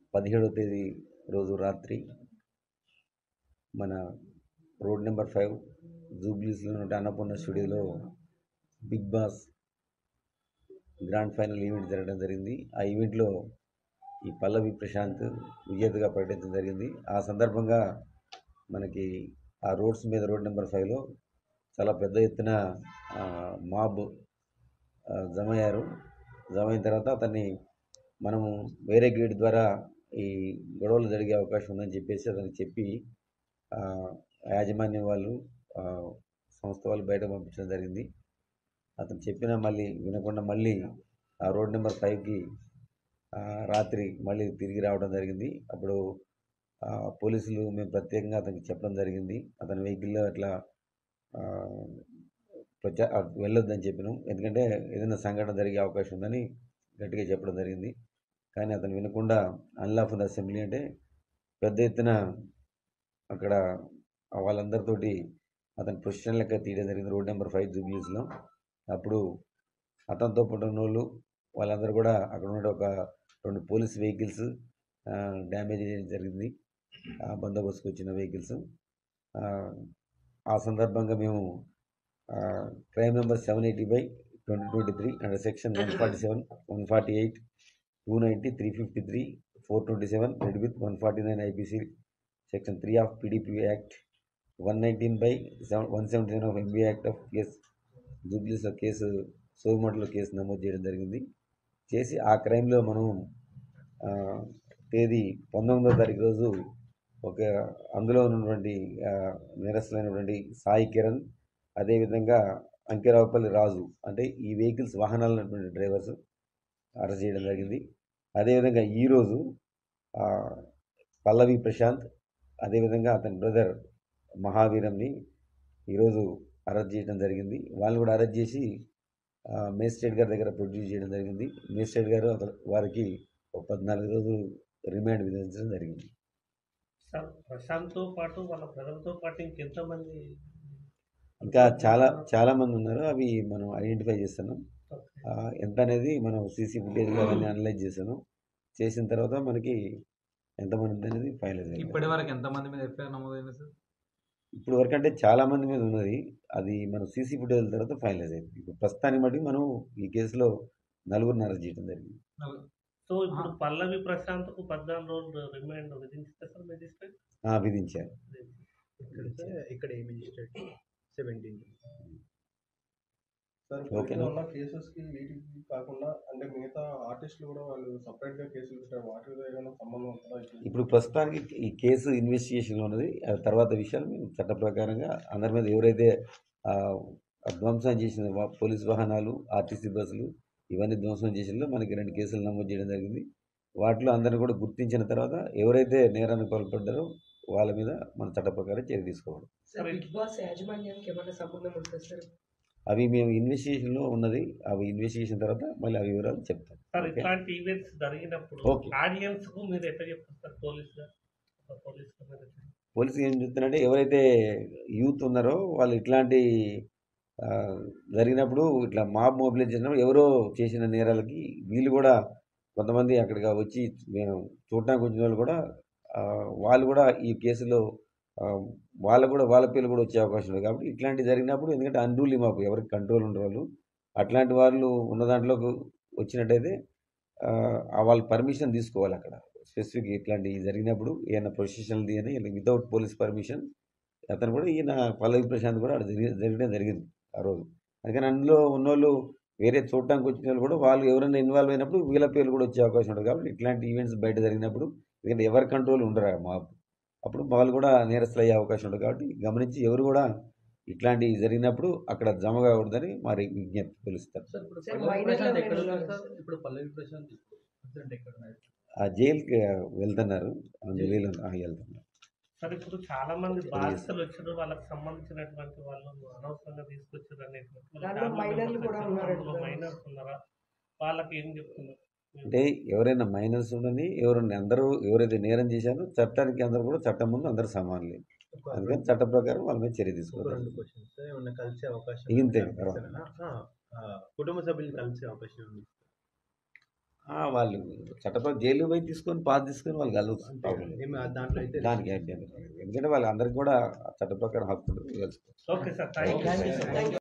పదిహేడవ తేదీ రోజు రాత్రి మన రోడ్ నెంబర్ ఫైవ్ జూబ్లీస్లో ఉన్న అన్నపూర్ణ స్టూడియోలో Bigg Boss grand final event జరగడం జరిగింది ఆ ఈవెంట్లో ఈ పల్లవి ప్రశాంత్ విజేతగా ప్రకటించడం జరిగింది ఆ సందర్భంగా మనకి ఆ రోడ్స్ మీద రోడ్ నెంబర్ ఫైవ్లో చాలా పెద్ద ఎత్తున ఆ, మాబ్ ఆ, జమ అయ్యారు జమ అయిన తర్వాత అతన్ని మనము వేరే గేట్ ద్వారా ఈ గొడవలు జరిగే అవకాశం ఉందని చెప్పేసి అతనికి చెప్పి ఆ, యాజమాన్యం వాళ్ళు ఆ, సంస్థ వాళ్ళు బయట పంపించడం జరిగింది అతను చెప్పినా మళ్ళీ వినకుండా మళ్ళీ ఆ రోడ్ నెంబర్ ఫైవ్కి రాత్రి మళ్ళీ తిరిగి రావడం జరిగింది అప్పుడు ఆ, పోలీసులు మేము ప్రత్యేకంగా అతనికి చెప్పడం జరిగింది అతని వెహికల్లో అట్లా ఆ, ప్రచా ఆ, వెళ్ళొద్దని చెప్పినాం ఎందుకంటే ఏదైనా సంఘటన జరిగే అవకాశం ఉందని గట్టిగా చెప్పడం జరిగింది కానీ అతను వినకుండా అన్లాఫుల్ అసెంబ్లీ అంటే పెద్ద ఎత్తున అక్కడ వాళ్ళందరితోటి అతని పొజిషన్ లెక్క తీయడం జరిగింది రోడ్ నెంబర్ ఫైవ్ జూబ్లీస్లో అప్పుడు అతనితో పాటు ఉన్న వాళ్ళు వాళ్ళందరూ కూడా అక్కడ ఉన్న ఒక రెండు పోలీస్ వెహికల్స్ డ్యామేజ్ చేయడం జరిగింది ఆ బందోబస్తుకు వచ్చిన వెహికల్స్ ఆ సందర్భంగా మేము crime number seven eighty by twenty twenty three under section one forty seven one forty eight two ninety three fifty three four twenty seven read with one forty nine IPC section three of PDP act one nineteen by seven one seventy nine of MB act of case జూబ్లీస్లో case సోమట్లో case నమోదు చేయడం జరిగింది చేసి ఆ క్రైమ్లో మనం ఆ, తేదీ పంతొమ్మిదవ తారీఖు రోజు ఒక అందులో ఉన్నటువంటి ఆ, నేరస్తులైనటువంటి సాయి కిరణ్ అదేవిధంగా అంకెరావుపల్లి రాజు అంటే ఈ వెహికల్స్ వాహనాలు ఉన్నటువంటి డ్రైవర్స్ అరెస్ట్ చేయడం జరిగింది అదేవిధంగా ఈరోజు ఆ, పల్లవి ప్రశాంత్ అదేవిధంగా అతని బ్రదర్ మహావీరంని ఈరోజు అరెస్ట్ చేయడం జరిగింది వాళ్ళు కూడా అరెస్ట్ చేసి ఆ, మేజిస్ట్రేట్ గారి దగ్గర ప్రొడ్యూస్ చేయడం జరిగింది మేజిస్ట్రేట్ గారు అతను వారికి ఒక పద్నాలుగు రోజులు రిమాండ్ విధించడం జరిగింది సార్ ప్రశాంత్తో పాటు వాళ్ళ బ్రదర్తో పాటు ఇంకెంతమంది ఇంకా చాలా చాలా మంది ఉన్నారు అవి మనం ఐడెంటిఫై చేస్తున్నాం ఓకే. ఆ, ఎంత అనేది మనం సీసీ ఫుటేజ్ అవన్నీ అనలైజ్ చేసాను చేసిన తర్వాత మనకి ఎంతమంది ఉంది అనేది ఫైనలైజ్ అయింది ఇప్పటి వరకు ఎంతమంది మీద ఎఫ్ఐఆర్ నమోదైంది సార్ ఇప్పుడు వరకు అంటే చాలా మంది మీద ఉన్నది అది మనం సీసీ ఫుటేజ్ తర్వాత ఫైనలైజ్ అయింది ఇప్పుడు ప్రస్తుతానికి బట్టి మనం ఈ కేసులో నలుగురిని అరెస్ట్ చేయడం జరిగింది నలుగురు. సో ఇప్పుడు పల్లవి ప్రశాంత్కు పద్నాలుగు రోజులు రిమాండ్ విధించితే సార్ మెజిస్ట్రేట్ ఆ, విధించారు ఇక్కడైతే ఇక్కడ ఏ మెజిస్ట్రేట్ సెవెంటీన్ సార్ ఓకే. ఇప్పుడు ఉన్న కేసెస్ కి వీటికి కాకుండా అంటే మిగతా ఆర్టిస్టులు కూడా వాళ్ళు సపరేట్ గా కేసులు పెట్టారు వాటితో ఏమైనా సంబంధం ఉంటుందా ఇప్పుడు? ఇప్పుడు ప్రస్తుతానికి ఈ కేసు ఇన్వెస్టిగేషన్లో ఉన్నది ఆ తర్వాత విషయాలు మేము చట్ట ప్రకారంగా అందరి మీద ఎవరైతే ఆ, ఆ ధ్వంసం చేసిన వా- పోలీస్ వాహనాలు ఆర్టీసీ బస్సులు ఇవన్నీ ధ్వంసం చేసిందో మనకి రెండు కేసులు నమోదు చేయడం జరిగింది వాటిలో అందరిని కూడా గుర్తించిన తర్వాత ఎవరైతే నేరానికి పాల్పడ్డారో వాళ్ళ మీద మన చట్ట ప్రకారం చర్య తీసుకోవాలి సార్ బిగ్ బాస్ యాజమాన్యానికి ఏమైనా సంబంధం ఉంటుంది సార్ అవి మేము ఇన్వెస్టిగేషన్లో ఉన్నది అవి ఇన్వెస్టిగేషన్ తర్వాత మళ్ళీ ఆ వివరాలు చెప్తాం సార్ ఓకే. ఇట్లాంటి ఈవెంట్స్ జరిగినప్పుడు ఓకే. ఆడియన్స్ కు మీరు ఎట్లా చెప్తారు సార్ పోలీస్ గా ఒక పోలీస్ గా మీరు ఎట్లా పోలీసు ఏం చెప్తున్నారంటే ఎవరైతే యూత్ ఉన్నారో వాళ్ళు ఇట్లాంటి ఆ, జరిగినప్పుడు ఇట్లా మాబ్ మొబిలైజ్ చేసినప్పుడు ఎవరో చేసిన నేరాలకి వీళ్ళు కూడా కొంతమంది అక్కడికి వచ్చి మేము చూడటానికి వచ్చిన వాళ్ళు కూడా ఆ, వాళ్ళు కూడా ఈ కేసులో ఆ, వాళ్ళకు కూడా వాళ్ళ పేర్లు కూడా వచ్చే అవకాశం ఉంది కాబట్టి ఇట్లాంటి జరిగినప్పుడు ఎందుకంటే అన్రూలీ మాకు ఎవరికి కంట్రోల్ ఉండరు వాళ్ళు అట్లాంటి వాళ్ళు ఉన్న దాంట్లోకి వచ్చినట్టయితే ఆ, ఆ వాళ్ళు పర్మిషన్ తీసుకోవాలి అక్కడ స్పెసిఫిక్ ఇట్లాంటి జరిగినప్పుడు ఏమైనా ప్రొఫెషనల్ది అని వితౌట్ పోలీస్ పర్మిషన్ అతను కూడా ఈయన పల్లవి ప్రశాంత్ కూడా అక్కడ జరిగి జరగడం జరిగింది ఆ రోజు అందుకని అందులో ఉన్నోళ్ళు వేరే చూడటానికి వచ్చిన వాళ్ళు కూడా వాళ్ళు ఎవరైనా ఇన్వాల్వ్ అయినప్పుడు వీళ్ళ పేర్లు కూడా వచ్చే అవకాశం ఉంటుంది కాబట్టి ఇట్లాంటి ఈవెంట్స్ బయట జరిగినప్పుడు ఎందుకంటే ఎవరి కంట్రోల్ ఉండరు మా అప్పుడు వాళ్ళు కూడా నేరస్తులు అయ్యే అవకాశం ఉంటుంది కాబట్టి గమనించి ఎవరు కూడా ఇట్లాంటివి జరిగినప్పుడు అక్కడ జమ కాకూడదని మరి విజ్ఞప్తి పిలుస్తారు సార్ ఇప్పుడు సార్, పల్లవి మైనర్లు ప్రశాంత్ ఎక్కడ ఎవరైనా ఉన్నారు ఉన్నారా సార్ ఇప్పుడు పల్లవి ప్రశాంత్ ప్రజెంట్ ఎక్కడ ఉన్నారు ఆ జైలుకి వెళ్తున్నారు ఆ జైలు ఆ, వెళ్తున్నారు సార్ ఇప్పుడు చాలా మంది బాధితులు వచ్చారు వాళ్ళకి సంబంధించినటువంటి వాళ్ళు అనవసరంగా తీసుకొచ్చారు అనేటువంటి దాంట్లో మైనర్లు కూడా ఉన్నారంట. మైనర్స్ ఉన్నారా వాళ్ళకి ఏం చెప్తున్నారు అంటే ఎవరైనా మైనర్స్ ఉండని ఎవరైనా అందరూ ఎవరైతే నేరం చేశారో చట్టానికి అందరూ కూడా చట్టం ముందు అందరూ సమానులే ఒక అందుకని చట్ట ప్రకారం వాళ్ళ మీద చర్య ఒక తీసుకోవాలి రెండు క్వశ్చన్స్ ఏమన్నా కలిసే అవకాశం ఇంతే, ఉందా? తర్వాత. ఆ, ఆ, కుటుంబ సభ్యులు కలిసే అవకాశం ఉంది ఆ, వాళ్ళు చట్టప్రకారం జైలు పోయి తీసుకొని పాస్ తీసుకొని వాళ్ళు కలవచ్చు ప్రాబ్లం లేదు. ఏమి దాంట్లో అయితే దానికి అయిపోయింది ఎందుకంటే వాళ్ళందరికీ కూడా చట్ట ప్రకారం హక్కు ఉంటుంది తెలుసుకోవచ్చు ఓకే సార్ థ్యాంక్ యూ